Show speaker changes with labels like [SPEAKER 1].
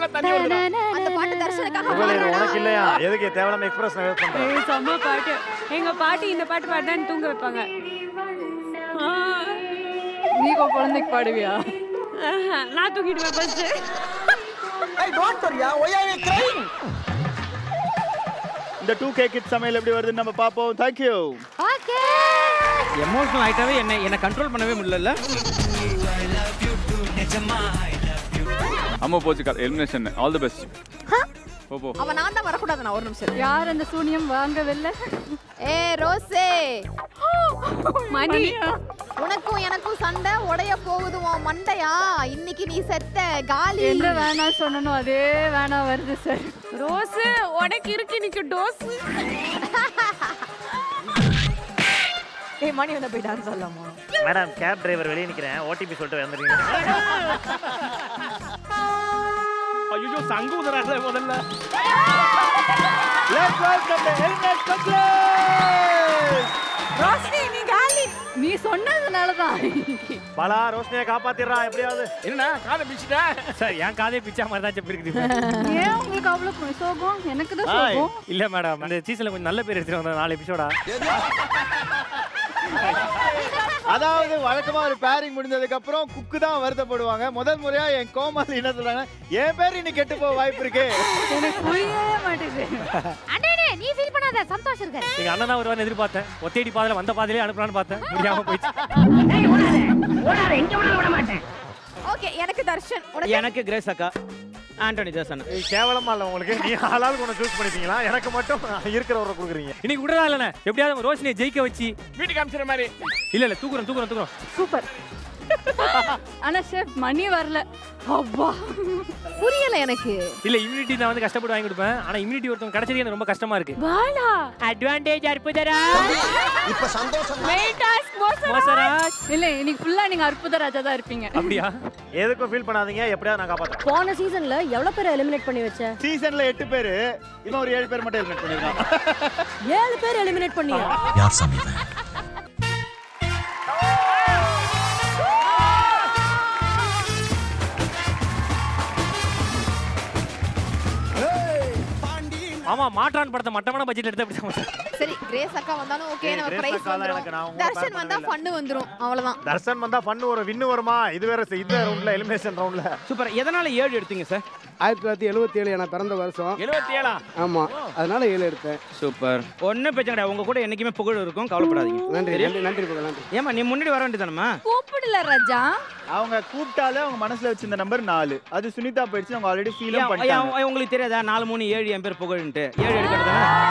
[SPEAKER 1] மேல தண்ணி வந்துடும்
[SPEAKER 2] அந்த பாட்டு தர்ஷனுக்காக
[SPEAKER 3] புகழ் இது
[SPEAKER 2] பாடுறேனா?
[SPEAKER 3] உனக்கு இல்லையா எதுக்கு தேவையில்லாம எக்ஸ்பிரஸ் வேஸ்ட் பண்ற
[SPEAKER 4] ஏய், செம்ம பாட்டு எங்க பாட்டி இந்த பாட்டு பாடுதான் தூங்க வைப்பாங்க ஆ.
[SPEAKER 5] நீ உன் குழந்தைக்கு பாடுவியா
[SPEAKER 4] ஆஹா, நான் தூக்கிடுவேன் ஃபர்ஸ்ட்
[SPEAKER 1] ஐ டோன்ட் வரியா ஒய் ஆர் யூ கிரைங்
[SPEAKER 6] இந்த டூ கே கிட் சமையல் எப்படி வருதுன்னு நம்ம பார்ப்போம் தேங்க்யூ
[SPEAKER 2] ஓகே
[SPEAKER 7] எமோஷனல் ஆயிட்டாவே என்ன என்ன கண்ட்ரோல் பண்ணவே முடியல
[SPEAKER 8] அம்மா போச்சு எலிமினேஷன் ஆல் தி பெஸ்ட் போ போ
[SPEAKER 2] அவன் நான் தான் வரக்கூடாது நான் ஒரு நிமிஷம்
[SPEAKER 5] யார் அந்த சூனியம் வாங்கவில்லை
[SPEAKER 2] ஏ ரோசே
[SPEAKER 4] மணி
[SPEAKER 2] உனக்கும் எனக்கும் சண்டை உடைய போகுது உன் மண்டையா இன்னைக்கு நீ செத்த காலி
[SPEAKER 5] என்ன வேணாம் சொன்னனோ அதே வேணாம் வருது சார்
[SPEAKER 4] ரோஸ் உனக்கு இருக்கு இன்னைக்கு டோஸ்
[SPEAKER 9] ஏய் மணி வந்து போய் டான்ஸ் ஆடலாமா
[SPEAKER 3] மேடம் கேப் டிரைவர் வெளியே நிக்கிறேன் ஓடிபி சொல்லிட்டு வந்துருக்கீங்க
[SPEAKER 7] ஐயோ சங்கு உதறாங்க முதல்ல
[SPEAKER 6] let's welcome the helmet couplers
[SPEAKER 9] Roshini நீ காலி
[SPEAKER 5] நீ சொன்னதுனால தான்
[SPEAKER 3] பலா ரோஷனியை காப்பாத்திடுறா எப்படியாவது
[SPEAKER 7] என்னண்ணா காதை பிடிச்சிட்டா
[SPEAKER 10] சார் என் காதே பிச்சா மாதிரி தான் செப்பு இருக்குது
[SPEAKER 5] ஏன் உங்களுக்கு அவ்வளவு சோகம் எனக்கு தான்
[SPEAKER 6] ஹாய்
[SPEAKER 5] சோகம்
[SPEAKER 10] இல்ல மேடம் அந்த சீசன்ல கொஞ்சம் நல்ல பேர் எடுத்துட்டு வந்தோம் நாலு எபிசோடா
[SPEAKER 6] அதாவது வழக்கமா ஒரு பேரிங் முடிஞ்சதுக்கு அப்புறம் குக்கு தான் வருத்தப்படுவாங்க முதல் முறையா என் கோமாளி என்ன சொல்றாங்க என் பேர் இன்னைக்கு கெட்டு போக வாய்ப்பு இருக்கு
[SPEAKER 5] எனக்கு புரியவே மாட்டேங்குது
[SPEAKER 2] அண்ணே நீ ஃபீல் பண்ணாத சந்தோஷம் இருக்க
[SPEAKER 10] எங்க அண்ணன் தான் வருவான்னு எதிர்பார்த்தேன் ஒத்தேடி பாதையில வந்த பாதையிலே அனுப்பலான்னு பார்த்தேன் முடியாம போயிடுச்சு
[SPEAKER 2] ஓகே எனக்கு தர்ஷன் உனக்கு
[SPEAKER 7] எனக்கு கிரேஸ் அக்கா ஆண்டனி தாசன்
[SPEAKER 3] ஏய், கேவலமா இல்ல உங்களுக்கு நீ ஆளாளுக்கு ஒன்று சூஸ் பண்ணிட்டீங்களா எனக்கு மட்டும் இருக்கிறவரை கொடுக்குறீங்க
[SPEAKER 10] இன்னைக்கு விடுறதா இல்லண்ணே எப்படியாவது ரோஷினியை ஜெயிக்க வச்சு
[SPEAKER 7] வீட்டுக்கு அமிச்சிற மாதிரி
[SPEAKER 10] இல்ல இல்ல தூக்குறோம் தூக்குறோம் தூக்குறோம்
[SPEAKER 5] சூப்பர் ஆனா ஷெஃப் மணி வரல அப்பா
[SPEAKER 2] புரியல எனக்கு
[SPEAKER 10] இல்ல இம்யூனிட்டி நான் வந்து கஷ்டப்பட்டு வாங்கி கொடுப்பேன் ஆனா இம்யூனிட்டி ஒருத்தவங்க கிடைச்சது எனக்கு ரொம்ப கஷ்டமா இருக்கு
[SPEAKER 4] பாலா
[SPEAKER 10] அட்வான்டேஜ் அற்புதரா
[SPEAKER 1] இப்ப சந்தோஷம்
[SPEAKER 4] மெயின் டாஸ்க்
[SPEAKER 10] மோசரா
[SPEAKER 5] இல்ல இன்னைக்கு ஃபுல்லா நீங்க அற்புத ராஜா தான் இருப்பீங்க
[SPEAKER 10] அப்படியா
[SPEAKER 3] எதுக்கும் ஃபீல் பண்ணாதீங்க எப்படியாவது நான் காப்பாத்துறேன்
[SPEAKER 9] போன சீசன்ல எவ்வளவு பேர் எலிமினேட் பண்ணி வச்ச
[SPEAKER 6] சீசன்ல எட்டு பேரு இன்னும் ஒரு ஏழு பேர் மட்டும் ஹெல்மெட் பண்ணிருக்கான்
[SPEAKER 9] ஏழு பேர் எலிமினேட் பண்ணியா
[SPEAKER 11] யார் சாமி இவன்?
[SPEAKER 10] ஆமா மாற்றான் படத்தை மட்டமான பட்ஜெட் எடுத்து அப்படி தான்
[SPEAKER 2] சரி கிரேஸ் அக்கா வந்தாலும் ஓகே
[SPEAKER 3] ஏய்,
[SPEAKER 2] நம்ம
[SPEAKER 3] கிரேஸ்
[SPEAKER 2] பிரைஸ்
[SPEAKER 3] அக்காலாம் எனக்கு நான்
[SPEAKER 2] வந்துரும்
[SPEAKER 3] உங்களை
[SPEAKER 2] தர்ஷன்
[SPEAKER 3] pair
[SPEAKER 2] வந்தா
[SPEAKER 3] பண்ணவே
[SPEAKER 2] ஃபன்னு வந்துரும் அவ்வளவுதான்
[SPEAKER 3] தர்ஷன் வந்தா ஃபன் வரும் வின்னு வருமா இது வேற இந்த ரவுண்ட்ல எலிமினேஷன் ரவுண்ட்ல
[SPEAKER 7] சூப்பர் எதனால ஏழு எடுத்தீங்க சார்
[SPEAKER 12] ஆயிரத்தி தொள்ளாயிரத்தி எழுபத்தி ஏழு நான் பிறந்த வருஷம்
[SPEAKER 7] எழுபத்தி ஏழா
[SPEAKER 12] ஆமா அதனால ஏழு எடுத்தேன்
[SPEAKER 7] சூப்பர் ஒன்றும் பிரச்சனை கிடையாது உங்க கூட என்னைக்குமே புகழ் இருக்கும் கவலைப்படாதீங்க
[SPEAKER 12] நன்றி
[SPEAKER 7] சரியா?
[SPEAKER 12] நன்றி நன்றி புகழ் நன்றி
[SPEAKER 7] ஏமா நீ முன்னாடி வர வேண்டியதானம்மா
[SPEAKER 5] கூப்பிடல ராஜா
[SPEAKER 6] அவங்க கூப்பிட்டாலே அவங்க மனசுல வச்சிருந்த நம்பர் நாலு அது சுனிதா போயிடுச்சு அவங்க ஆல்ரெடி ஃபீலும்
[SPEAKER 7] ஏன்,
[SPEAKER 6] பண்ணிட்டாங்க
[SPEAKER 7] ஏன், உங்களுக்கு தெரியாதா நாலு மூணு ஏழு என் பேர் புகழ்ன்ட்டு ஏழு எடுக்கிறது